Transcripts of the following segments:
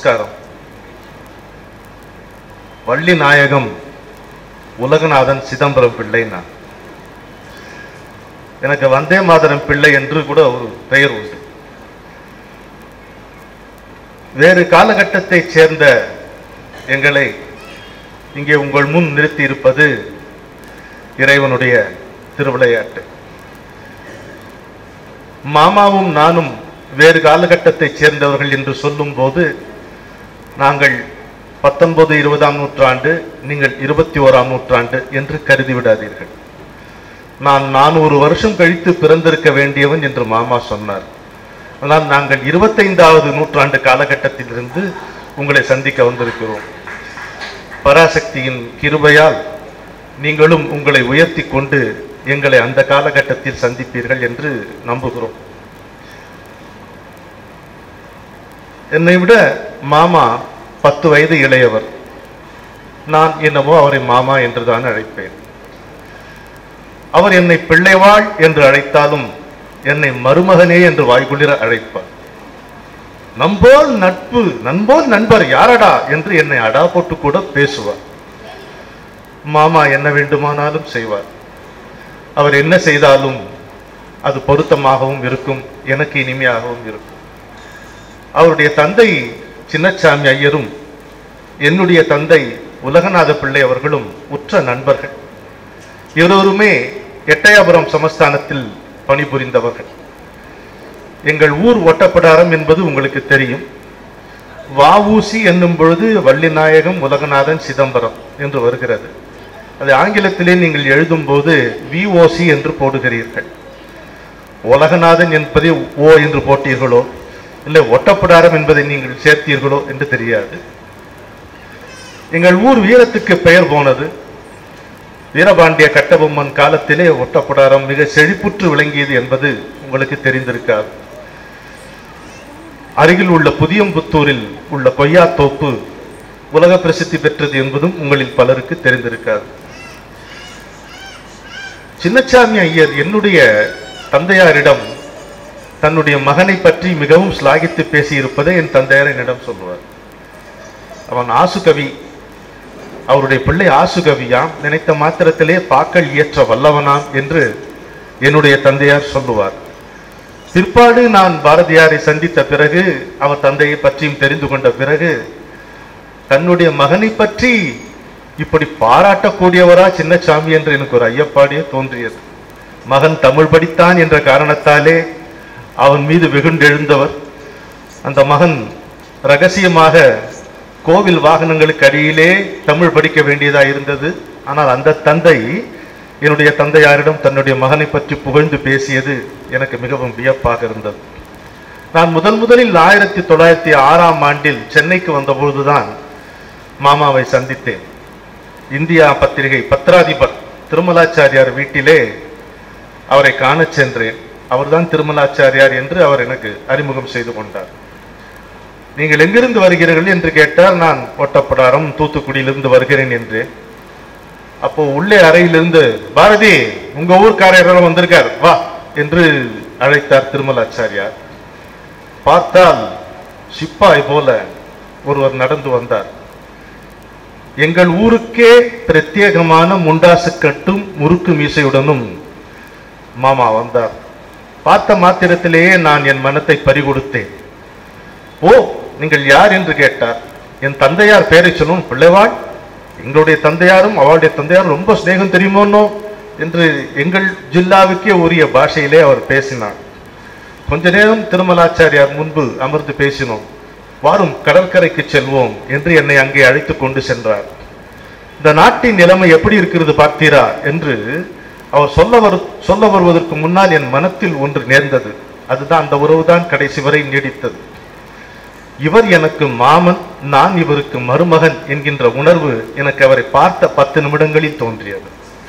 நமஸ்காரம் வள்ளி நாயகம் உலகநாதன் சிதம்பரம் பிள்ளை நான் எனக்கு வந்தே மாதரம் பிள்ளை என்று கூட ஒரு பெயர் உண்டு வேறு காலகட்டத்தைச் சேர்ந்த எங்களை இங்கே உங்கள் முன் நிறுத்தி இருப்பது இறைவனுடைய திருவிளையாட்டு மாமாவும் நானும் வேறு காலகட்டத்தைச் சேர்ந்தவர்கள் என்று சொல்லும்போது நாங்கள் பத்தொன்பது இருபதாம் நூற்றாண்டு நீங்கள் இருபத்தி ஓராம் நூற்றாண்டு என்று கருதி விடாதீர்கள் நான் நானூறு வருஷம் கழித்து பிறந்திருக்க வேண்டியவன் என்று மாமா சொன்னார் ஆனால் நாங்கள் இருபத்தைந்தாவது நூற்றாண்டு காலகட்டத்திலிருந்து உங்களை சந்திக்க வந்திருக்கிறோம் பராசக்தியின் கிருபையால் நீங்களும் உங்களை உயர்த்தி கொண்டு எங்களை அந்த காலகட்டத்தில் சந்திப்பீர்கள் என்று நம்புகிறோம் என்னை விட மாமா பத்து வயது இளையவர் நான் என்னவோ அவரை மாமா என்றுதான் அழைப்பேன் அவர் என்னை பிள்ளைவாள் என்று அழைத்தாலும் என்னை மருமகனே என்று வாய்குளிர அழைப்பார் நம்போல் நட்பு நண்போல் நண்பர் யாரடா என்று என்னை அடா போட்டு கூட பேசுவார் மாமா என்ன வேண்டுமானாலும் செய்வார் அவர் என்ன செய்தாலும் அது பொருத்தமாகவும் இருக்கும் எனக்கு இனிமையாகவும் இருக்கும் அவருடைய தந்தை சின்னசாமி ஐயரும் என்னுடைய தந்தை உலகநாத பிள்ளை அவர்களும் உற்ற நண்பர்கள் இருவருமே எட்டயாபுரம் சமஸ்தானத்தில் பணிபுரிந்தவர்கள் எங்கள் ஊர் ஒட்டப்படாரம் என்பது உங்களுக்கு தெரியும் வஉசி என்னும் பொழுது வள்ளிநாயகம் உலகநாதன் சிதம்பரம் என்று வருகிறது அது ஆங்கிலத்திலே நீங்கள் எழுதும்போது விஓசி என்று போடுகிறீர்கள் உலகநாதன் என்பதை ஓ என்று போட்டீர்களோ இல்லை ஒட்டப்படாரம் என்பதை நீங்கள் சேர்த்தீர்களோ என்று தெரியாது எங்கள் ஊர் வீரத்துக்கு பெயர் போனது வீரபாண்டிய கட்டபொம்மன் காலத்திலே ஒட்டப்படாரம் மிக செழிப்புற்று விளங்கியது என்பது உங்களுக்கு தெரிந்திருக்காது அருகில் உள்ள புதியம்புத்தூரில் உள்ள கொய்யாத்தோப்பு உலக பிரசித்தி பெற்றது என்பதும் உங்களில் பலருக்கு தெரிந்திருக்காது சின்னசாமி ஐயர் என்னுடைய தந்தையாரிடம் தன்னுடைய மகனை பற்றி மிகவும் ஸ்லாகித்து பேசியிருப்பதை என் தந்தையார் என்னிடம் சொல்லுவார் அவன் ஆசுகவி அவருடைய பிள்ளை ஆசுகவியாம் நினைத்த மாத்திரத்திலே பாக்கள் இயற்ற வல்லவனாம் என்று என்னுடைய தந்தையார் சொல்லுவார் பிற்பாடு நான் பாரதியாரை சந்தித்த பிறகு அவர் தந்தையை பற்றியும் தெரிந்து கொண்ட பிறகு தன்னுடைய மகனை பற்றி இப்படி பாராட்டக்கூடியவரா சின்னசாமி என்று எனக்கு ஒரு ஐயப்பாடியே தோன்றியது மகன் தமிழ் படித்தான் என்ற காரணத்தாலே அவன் மீது வெகுண்டெழுந்தவர் அந்த மகன் ரகசியமாக கோவில் வாகனங்களுக்கு அடியிலே தமிழ் படிக்க வேண்டியதா இருந்தது ஆனால் அந்த தந்தை என்னுடைய தந்தையாரிடம் தன்னுடைய மகனை பற்றி புகழ்ந்து பேசியது எனக்கு மிகவும் வியப்பாக இருந்தது நான் முதல் முதலில் ஆயிரத்தி தொள்ளாயிரத்தி ஆறாம் ஆண்டில் சென்னைக்கு வந்தபொழுதுதான் மாமாவை சந்தித்தேன் இந்தியா பத்திரிகை பத்திராதிபர் திருமலாச்சாரியார் வீட்டிலே அவரை காணச் சென்றேன் அவர்தான் திருமலாச்சாரியார் என்று அவர் எனக்கு அறிமுகம் செய்து கொண்டார் நீங்கள் எங்கிருந்து வருகிறீர்கள் என்று கேட்டார் நான் ஒட்டப்படாரம் தூத்துக்குடியிலிருந்து வருகிறேன் என்று அப்போ உள்ளே அறையிலிருந்து பாரதி உங்க ஊர்க்காரர் வந்திருக்கார் வா என்று அழைத்தார் திருமலாச்சாரியார் பார்த்தால் சிப்பாய் போல ஒருவர் நடந்து வந்தார் எங்கள் ஊருக்கே பிரத்யேகமான முண்டாசு கட்டும் முறுக்கு மீசையுடனும் மாமா வந்தார் பார்த்த மாத்திரத்திலேயே நான் என் மனத்தை பறிகொடுத்தேன் ஓ நீங்கள் யார் என்று கேட்டார் என் தந்தையார் பேரை சொல்லும் பிள்ளைவாள் எங்களுடைய தந்தையாரும் அவளுடைய தந்தையாரும் ரொம்ப சிநேகம் தெரியுமோன்னோ என்று எங்கள் ஜில்லாவுக்கே உரிய பாஷையிலே அவர் பேசினார் கொஞ்ச நேரம் திருமலாச்சாரியார் முன்பு அமர்ந்து பேசினோம் வாரும் கடற்கரைக்கு செல்வோம் என்று என்னை அங்கே அழைத்து கொண்டு சென்றார் இந்த நாட்டின் நிலைமை எப்படி இருக்கிறது பார்த்தீரா என்று அவர் சொல்ல வரு சொல்ல வருவதற்கு முன்னால் என் மனத்தில் ஒன்று நேர்ந்தது அதுதான் அந்த உறவுதான் கடைசி வரை நீடித்தது இவர் எனக்கு மாமன் நான் இவருக்கு மருமகன் என்கின்ற உணர்வு எனக்கு அவரை பார்த்த பத்து நிமிடங்களில் தோன்றியது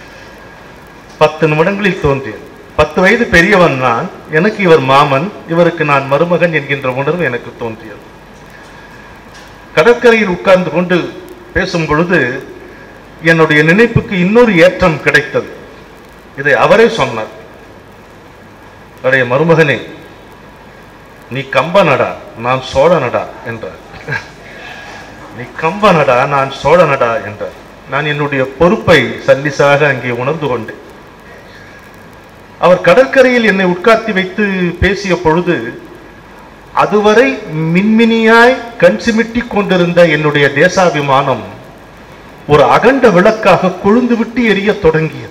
பத்து நிமிடங்களில் தோன்றியது பத்து வயது பெரியவன் நான் எனக்கு இவர் மாமன் இவருக்கு நான் மருமகன் என்கின்ற உணர்வு எனக்கு தோன்றியது கடற்கரையில் உட்கார்ந்து கொண்டு பேசும் பொழுது என்னுடைய நினைப்புக்கு இன்னொரு ஏற்றம் கிடைத்தது இதை அவரே சொன்னார் அவருடைய மருமகனே நீ கம்பனடா நான் சோழனடா என்றார் நீ கம்பனடா நான் சோழனடா என்றார் நான் என்னுடைய பொறுப்பை சல்லிசாக அங்கே உணர்ந்து கொண்டேன் அவர் கடற்கரையில் என்னை உட்கார்த்தி வைத்து பேசிய பொழுது அதுவரை மின்மினியாய் கண் சிமிட்டிக் கொண்டிருந்த என்னுடைய தேசாபிமானம் ஒரு அகண்ட விளக்காக கொழுந்து விட்டு எரிய தொடங்கியது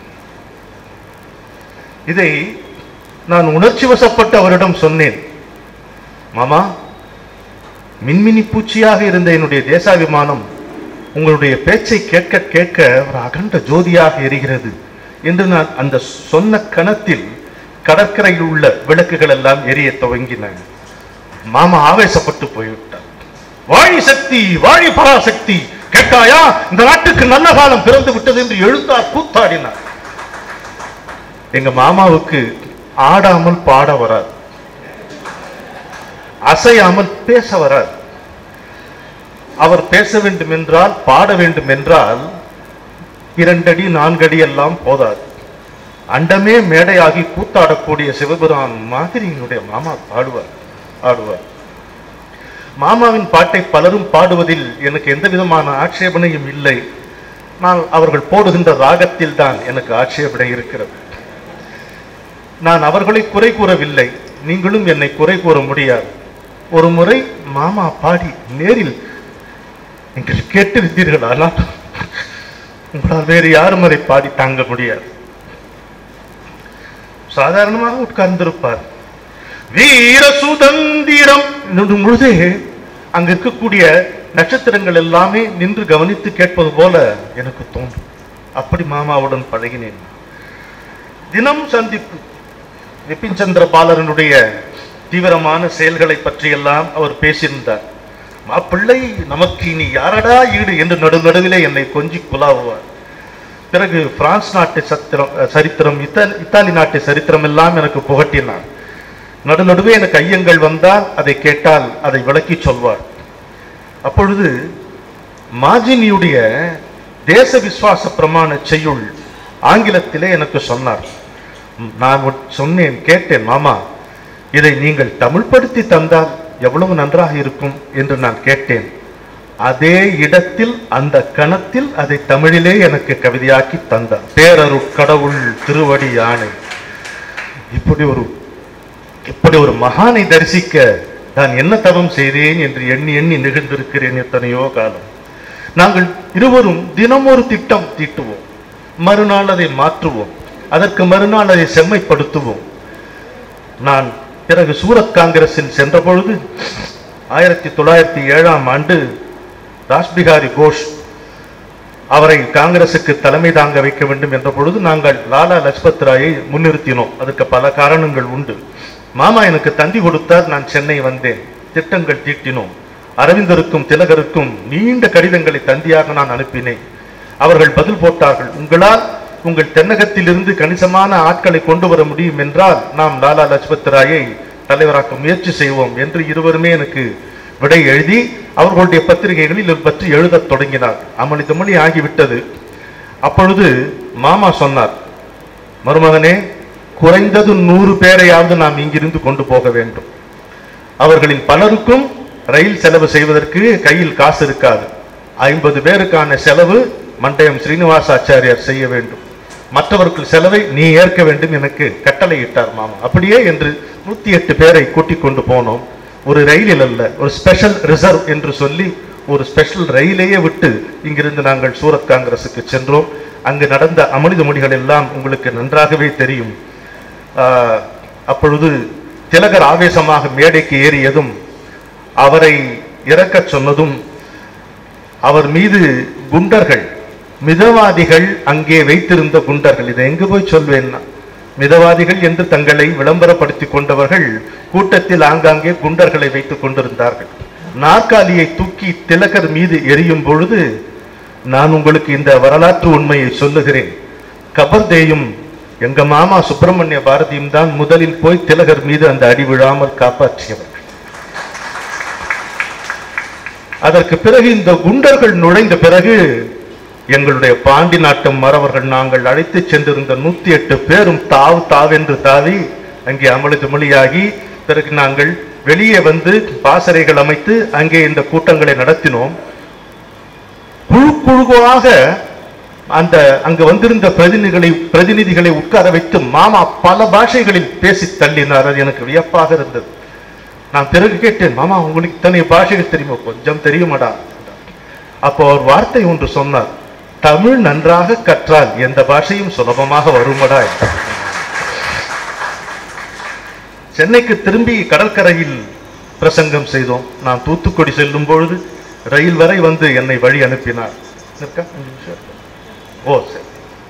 இதை நான் உணர்ச்சி வசப்பட்டு அவரிடம் சொன்னேன் மாமா மின்மினி பூச்சியாக இருந்த என்னுடைய தேசாபிமானம் உங்களுடைய பேச்சை கேட்க கேட்க ஒரு அகண்ட ஜோதியாக எரிகிறது என்று நான் அந்த சொன்ன கணத்தில் கடற்கரையில் உள்ள விளக்குகள் எல்லாம் எரிய துவங்கின மாமா ஆவேசப்பட்டு போய்விட்டார் வாழி சக்தி வாழி பராசக்தி கேட்டாயா இந்த நாட்டுக்கு நல்ல காலம் பிறந்து விட்டது என்று எழுந்தார் கூத்தாடினார் எங்க மாமாவுக்கு ஆடாமல் பாட வராது அசையாமல் பேச வராது அவர் பேச வேண்டும் என்றால் பாட வேண்டும் என்றால் இரண்டடி நான்கடி எல்லாம் போதாது அண்டமே மேடையாகி கூத்தாடக்கூடிய சிவபுரான் மாதிரி என்னுடைய மாமா பாடுவார் ஆடுவார் மாமாவின் பாட்டை பலரும் பாடுவதில் எனக்கு எந்த விதமான ஆட்சேபனையும் இல்லை நான் அவர்கள் போடுகின்ற ராகத்தில் தான் எனக்கு ஆட்சேபனை இருக்கிறது நான் அவர்களை குறை கூறவில்லை நீங்களும் என்னை குறை கூற முடியாது ஒரு முறை மாமா பாடி நேரில் நீங்கள் கேட்டிருந்தீர்கள் ஆனால் உங்களால் வேறு யாரும் அதை பாடி தாங்க முடியாது சாதாரணமாக உட்கார்ந்திருப்பார் வீர சுதந்திரம் என்னும் பொழுதே அங்க இருக்கக்கூடிய நட்சத்திரங்கள் எல்லாமே நின்று கவனித்து கேட்பது போல எனக்கு தோன்றும் அப்படி மாமாவுடன் பழகினேன் தினம் சந்திப்பு விபின் சந்திர பாலரனுடைய தீவிரமான செயல்களை பற்றியெல்லாம் அவர் பேசியிருந்தார் மாப்பிள்ளை நமக்கு இனி யாரடா ஈடு என்று நடு நடுவிலே என்னை கொஞ்சி குலாவுவார் பிறகு பிரான்ஸ் நாட்டு சத்திரம் அஹ், சரித்திரம் இத்தாலி இத்தாலி நாட்டு சரித்திரம் எல்லாம் எனக்கு புகட்டினார் நடுநடுவே எனக்கு ஐயங்கள் வந்தால் அதை கேட்டால் அதை விளக்கி சொல்வார் அப்பொழுது மாஜினியுடைய தேச விசுவாச பிரமாண செய்யுள் ஆங்கிலத்திலே எனக்கு சொன்னார் நான் உட்- சொன்னேன் கேட்டேன் மாமா இதை நீங்கள் தமிழ்படுத்தி தந்தால் எவ்வளவு நன்றாக இருக்கும் என்று நான் கேட்டேன் அதே இடத்தில் அந்த கணத்தில் அதை தமிழிலே எனக்கு கவிதையாக்கி தந்தார் பேரருட் கடவுள் திருவடி யானை இப்படி ஒரு இப்படி ஒரு மகானை தரிசிக்க நான் என்ன தவம் செய்தேன் என்று எண்ணி எண்ணி நிகழ்ந்திருக்கிறேன் எத்தனையோ காலம் நாங்கள் இருவரும் தினம் ஒரு திட்டம் தீட்டுவோம் மறுநாள் அதை மாற்றுவோம் அதற்கு மறுநாள் அதை செம்மைப்படுத்துவோம் நான் பிறகு சூரத் காங்கிரஸில் சென்ற பொழுது ஆயிரத்தி தொள்ளாயிரத்தி ஏழாம் ஆண்டு ராஸ்பிகாரி கோஷ் அவரை காங்கிரசுக்கு தலைமை தாங்க வைக்க வேண்டும் என்ற பொழுது நாங்கள் லாலா லஜ்பத் ராயை முன்னிறுத்தினோம் அதுக்கு பல காரணங்கள் உண்டு மாமா எனக்கு தந்தி கொடுத்தார் நான் சென்னை வந்தேன் திட்டங்கள் தீட்டினோம் அரவிந்தருக்கும் திலகருக்கும் நீண்ட கடிதங்களை தந்தியாக நான் அனுப்பினேன் அவர்கள் பதில் போட்டார்கள் உங்களால் உங்கள் தென்னகத்திலிருந்து கணிசமான ஆட்களை கொண்டு வர முடியும் என்றால் நாம் லாலா லஜ்பத் ராயை தலைவராக்க முயற்சி செய்வோம் என்று இருவருமே எனக்கு விடை எழுதி அவர்களுடைய பத்திரிகைகளில் இது பற்றி எழுதத் தொடங்கினார் அமளி துமளி ஆகிவிட்டது அப்பொழுது மாமா சொன்னார் மருமகனே குறைந்தது நூறு பேரையாவது நாம் இங்கிருந்து கொண்டு போக வேண்டும் அவர்களின் பலருக்கும் ரயில் செலவு செய்வதற்கு கையில் காசு இருக்காது ஐம்பது பேருக்கான செலவு மண்டயம் ஸ்ரீனிவாசாச்சாரியார் செய்ய வேண்டும் மற்றவர்கள் செலவை நீ ஏற்க வேண்டும் எனக்கு கட்டளையிட்டார் மாமா அப்படியே என்று நூத்தி எட்டு பேரை கூட்டிக் கொண்டு போனோம் ஒரு ரயிலில் அல்ல ஒரு ஸ்பெஷல் ரிசர்வ் என்று சொல்லி ஒரு ஸ்பெஷல் ரயிலையே விட்டு இங்கிருந்து நாங்கள் சூரத் காங்கிரசுக்கு சென்றோம் அங்கு நடந்த அமளித மொழிகள் எல்லாம் உங்களுக்கு நன்றாகவே தெரியும் ஆஹ், அப்பொழுது திலகர் ஆவேசமாக மேடைக்கு ஏறியதும் அவரை இறக்கச் சொன்னதும் அவர் மீது குண்டர்கள் மிதவாதிகள் அங்கே வைத்திருந்த குண்டர்கள் இதை எங்கு போய் சொல்வேன் நான்? மிதவாதிகள் என்று தங்களை விளம்பரப்படுத்திக் கொண்டவர்கள் கூட்டத்தில் ஆங்காங்கே குண்டர்களை வைத்துக் கொண்டிருந்தார்கள் நாற்காலியை தூக்கி திலகர் மீது எரியும் பொழுது நான் உங்களுக்கு இந்த வரலாற்று உண்மையை சொல்லுகிறேன் கபர்தேயும் எங்க மாமா சுப்பிரமணிய பாரதியும் தான் முதலில் போய் திலகர் மீது அந்த அடி விழாமல் காப்பாற்றியவர் அதற்கு பிறகு இந்த குண்டர்கள் நுழைந்த பிறகு எங்களுடைய பாண்டி நாட்டு மறவர்கள் நாங்கள் அழைத்து சென்றிருந்த நூத்தி எட்டு பேரும் தாவு தாவென்று தாவி அங்கே அமளி துமளியாகி பிறகு நாங்கள் வெளியே வந்து பாசறைகள் அமைத்து அங்கே இந்த கூட்டங்களை நடத்தினோம் புழு புழுவாக அந்த அங்கு வந்திருந்த பிரதிநிதிகளை பிரதிநிதிகளை உட்கார வைத்து மாமா பல பாஷைகளில் பேசி தள்ளினார் அது எனக்கு வியப்பாக இருந்தது நான் பிறகு கேட்டேன் மாமா உங்களுக்கு இத்தனை பாஷைகள் தெரியுமா கொஞ்சம் தெரியுமாடா அப்போ அவர் வார்த்தை ஒன்று சொன்னார் தமிழ் நன்றாக கற்றால் எந்த பாஷையும் சுலபமாக வருமடா என்றார். சென்னைக்கு திரும்பி கடற்கரையில் பிரசங்கம் செய்தோம் நான் தூத்துக்குடி செல்லும் பொழுது ரயில் வரை வந்து என்னை வழி அனுப்பினார் இருக்கா? அஞ்சு நிமிஷம் இருக்கா? ஓ சரி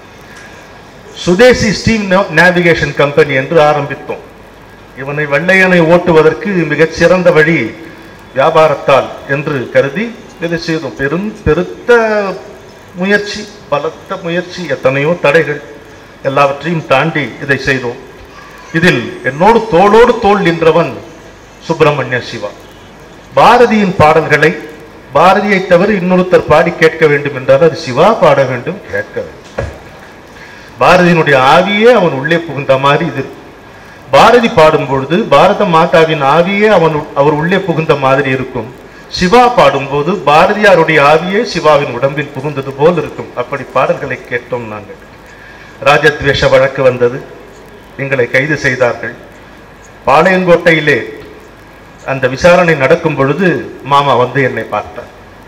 சுதேசி ஸ்டீம் நேவிகேஷன் கம்பெனி என்று ஆரம்பித்தோம் இவனை வெள்ளையனை ஓட்டுவதற்கு மிகச் சிறந்த வழி வியாபாரத்தால் என்று கருதி இதை செய்தோம் பெரும் பெருத்த முயற்சி பலத்த முயற்சி எத்தனையோ தடைகள் எல்லாவற்றையும் தாண்டி இதை செய்தோம் இதில் என்னோடு தோளோடு தோள் நின்றவன் சுப்பிரமணிய சிவா பாரதியின் பாடல்களை பாரதியை தவிர இன்னொருத்தர் பாடி கேட்க வேண்டும் என்றால் அது சிவா பாட வேண்டும் கேட்க வேண்டும் பாரதியினுடைய ஆவியே அவன் உள்ளே புகுந்த மாதிரி இது பாரதி பாடும் பொழுது பாரத மாதாவின் ஆவியே அவன் உள்- அவர் உள்ளே புகுந்த மாதிரி இருக்கும் சிவா பாடும்போது பாரதியாருடைய ஆவியே சிவாவின் உடம்பில் புகுந்தது போல் இருக்கும் அப்படி பாடல்களை கேட்டோம் நாங்கள் ராஜத்வேஷ வழக்கு வந்தது எங்களை கைது செய்தார்கள் பாளையங்கோட்டையிலே அந்த விசாரணை நடக்கும் பொழுது மாமா வந்து என்னை பார்த்தார்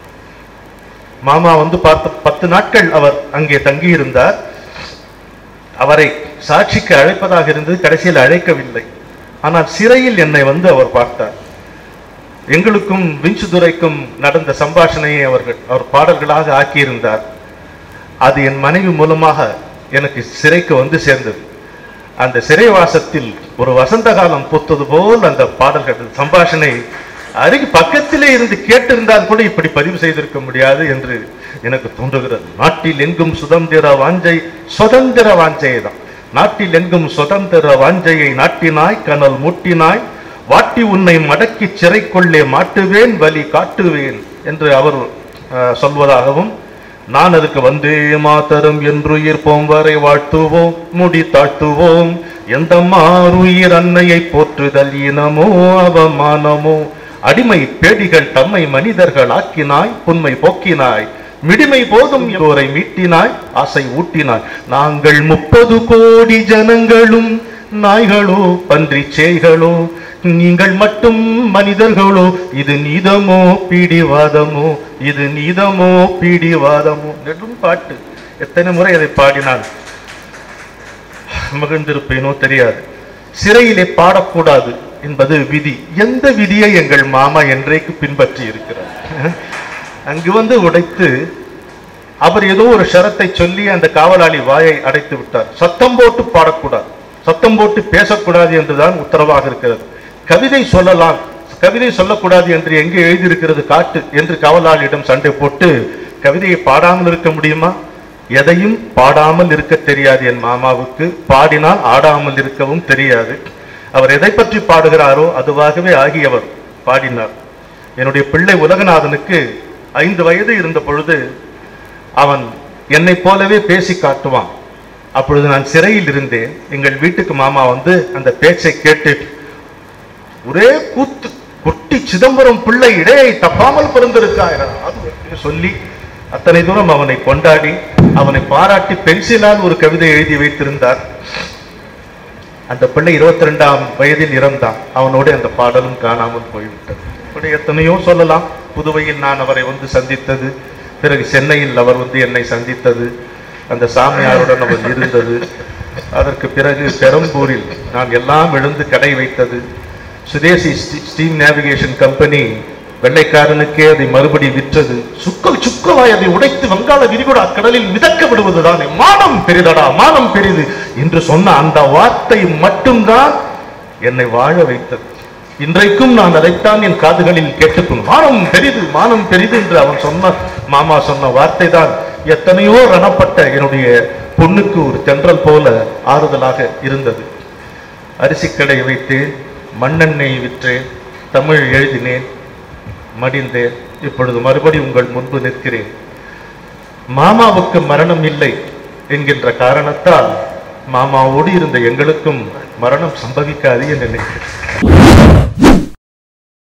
மாமா வந்து பார்த்த பத்து நாட்கள் அவர் அங்கே தங்கியிருந்தார் அவரை சாட்சிக்கு அழைப்பதாக இருந்தது கடைசியில் அழைக்கவில்லை ஆனால் சிறையில் என்னை வந்து அவர் பார்த்தார் எங்களுக்கும் விஞ்சுதுரைக்கும் நடந்த சம்பாஷணையை அவர்கள் அவர் பாடல்களாக ஆக்கியிருந்தார் அது என் மனைவி மூலமாக எனக்கு சிறைக்கு வந்து சேர்ந்தது அந்த சிறைவாசத்தில் ஒரு வசந்த காலம் பூத்தது போல் அந்த பாடல்கள் சம்பாஷணை அருகே பக்கத்திலே இருந்து கேட்டிருந்தால் கூட இப்படி பதிவு செய்திருக்க முடியாது என்று எனக்கு தோன்றுகிறது நாட்டில் எங்கும் சுதந்திர வாஞ்சை சுதந்திர வாஞ்சையை தான் நாட்டில் எங்கும் சுதந்திர வாஞ்சையை நாட்டினாய் கனல் மூட்டினாய் வாட்டி உன்னை மடக்கி சிறைக்குள்ளே மாட்டுவேன் வலி காட்டுவேன் என்று அவர் அஹ், சொல்வதாகவும் நான் அதுக்கு வந்தே மாதரம் என்று இருப்போம் வரை வாழ்த்துவோம் முடி தாழ்த்துவோம் எந்த மாறுயிர் அன்னையை போற்றுதல் இனமோ அவமானமோ அடிமை பேடிகள் தம்மை மனிதர்கள் ஆக்கினாய் புன்மை போக்கினாய் மிடிமை போதும் யோரை மீட்டினாய் ஆசை ஊட்டினாய் நாங்கள் முப்பது கோடி ஜனங்களும் நாய்களோ பன்றி சேய்களோ நீங்கள் மட்டும் மனிதர்களோ இது நீதமோ பீடிவாதமோ இது நீதமோ பீடிவாதமோ நெடும் பாட்டு எத்தனை முறை அதை பாடினான் மகிழ்ந்திருப்பேனோ தெரியாது சிறையிலே பாடக்கூடாது என்பது விதி எந்த விதியை எங்கள் மாமா என்றைக்கு பின்பற்றி இருக்கிறார் அங்கு வந்து உடைத்து அவர் ஏதோ ஒரு ஷரத்தை சொல்லி அந்த காவலாளி வாயை அடைத்து விட்டார் சத்தம் போட்டு பாடக்கூடாது சத்தம் போட்டு பேசக்கூடாது என்றுதான் உத்தரவாக இருக்கிறது கவிதை சொல்லலாம் கவிதை சொல்லக்கூடாது என்று எங்கே எழுதியிருக்கிறது காட்டு என்று காவலாளியிடம் சண்டை போட்டு கவிதையை பாடாமல் இருக்க முடியுமா எதையும் பாடாமல் இருக்க தெரியாது என் மாமாவுக்கு பாடினால் ஆடாமல் இருக்கவும் தெரியாது அவர் எதை பற்றி பாடுகிறாரோ அதுவாகவே ஆகியவர் பாடினார் என்னுடைய பிள்ளை உலகநாதனுக்கு ஐந்து வயது இருந்த பொழுது அவன் என்னைப் போலவே பேசி காட்டுவான் அப்பொழுது நான் சிறையில் இருந்தேன் எங்கள் வீட்டுக்கு மாமா வந்து அந்த பேச்சை கேட்டு ஒரே கூத்து குட்டி சிதம்பரம் பிள்ளை இடையை தப்பாமல் பிறந்திருக்காயிரம் அது சொல்லி அத்தனை தூரம் அவனை கொண்டாடி அவனை பாராட்டி பென்சிலால் ஒரு கவிதை எழுதி வைத்திருந்தார் அந்த பிள்ளை இருபத்தி ரெண்டாம் வயதில் இறந்தான் அவனோடு அந்த பாடலும் காணாமல் போய்விட்டது இப்படி எத்தனையோ சொல்லலாம் புதுவையில் நான் அவரை வந்து சந்தித்தது பிறகு சென்னையில் அவர் வந்து என்னை சந்தித்தது அந்த சாமியாருடன் அவர் இருந்தது அதற்கு பிறகு பெரம்பூரில் நான் எல்லாம் எழுந்து கடை வைத்தது சுதேசி ஸ்டீ- ஸ்டீம் நேவிகேஷன் கம்பெனி வெள்ளைக்காரனுக்கே அதை மறுபடி விற்றது சுக்கல் சுக்கலாய் அதை உடைத்து வங்காள விரிகுடா கடலில் மிதக்க விடுவதுதானே மானம் பெரிதடா மானம் பெரிது என்று சொன்ன அந்த வார்த்தை மட்டும்தான் என்னை வாழ வைத்தது இன்றைக்கும் நான் அதைத்தான் என் காதுகளில் கேட்டுக்கொண்டு மானம் பெரிது மானம் பெரிது என்று அவன் சொன்ன மாமா சொன்ன வார்த்தை தான் எத்தனையோ ரணப்பட்ட என்னுடைய பொண்ணுக்கு ஒரு தென்றல் போல ஆறுதலாக இருந்தது அரிசிக்கடை வைத்தேன் மண்ணெண்ணெய் விற்றேன் தமிழ் எழுதினேன் மடிந்தேன் இப்பொழுது மறுபடி உங்கள் முன்பு நிற்கிறேன் மாமாவுக்கு மரணம் இல்லை என்கின்ற காரணத்தால் மாமாவோடு இருந்த எங்களுக்கும் மரணம் சம்பவிக்காது என்று நினைக்கிறேன்